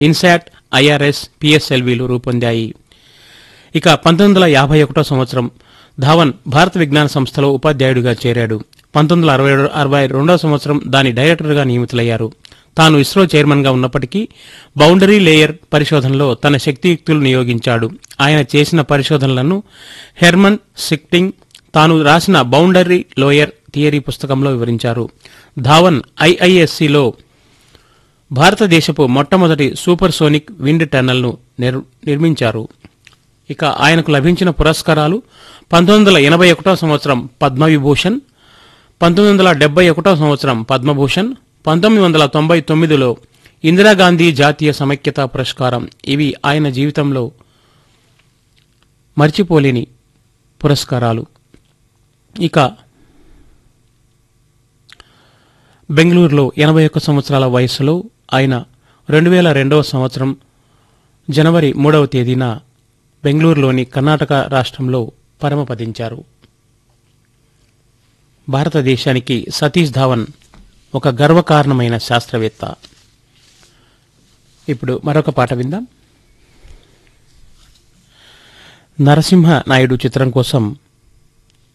INSAT IRS పిఎస్ఎల్వీలు రూపొందాయి ఇక పంతొమ్మిది వందల యాభై ఒకటో సంవత్సరం ధావన్ భారత విజ్ఞాన సంస్థలో ఉపాధ్యాయుడిగా చేరాడు పంతొమ్మిది వందల అరవై అరవై రెండవ సంవత్సరం దాని డైరెక్టర్గా నియమితులయ్యారు తాను ఇస్రో చైర్మన్గా ఉన్నప్పటికీ బౌండరీ లేయర్ పరిశోధనలో తన శక్తియుక్తులు నియోగించాడు ఆయన చేసిన పరిశోధనలను హెర్మన్ సిక్టింగ్ తాను రాసిన బౌండరీ లోయర్ థియరీ పుస్తకంలో వివరించారు ధావన్ ఐఐఎస్సిలో భారతదేశపు మొట్టమొదటి సూపర్ సోనిక్ విండ్ టన్నల్ను నిర్- నిర్మించారు ఇక ఆయనకు లభించిన పురస్కారాలు పంతొమ్మిది వందల ఎనభై ఒకటో సంవత్సరం పద్మవిభూషణ్ పంతొమ్మిది వందల డెబ్బై ఒకటో సంవత్సరం పద్మభూషణ్ పంతొమ్మిది వందల తొంభై తొమ్మిదిలో ఇందిరాగాంధీ జాతీయ సమైక్యతా పురస్కారం ఇవి ఆయన జీవితంలో మర్చిపోలేని పురస్కారాలు ఇక బెంగళూరులో ఎనభై ఒక్క సంవత్సరాల వయస్సులో ఆయన రెండు వేల రెండవ సంవత్సరం జనవరి మూడవ తేదీన బెంగళూరులోని కర్ణాటక రాష్ట్రంలో పరమపదించారు భారతదేశానికి సతీష్ ధావన్ ఒక గర్వకారణమైన శాస్త్రవేత్త ఇప్పుడు మరొక పాట విందాం నరసింహ నాయుడు చిత్రం కోసం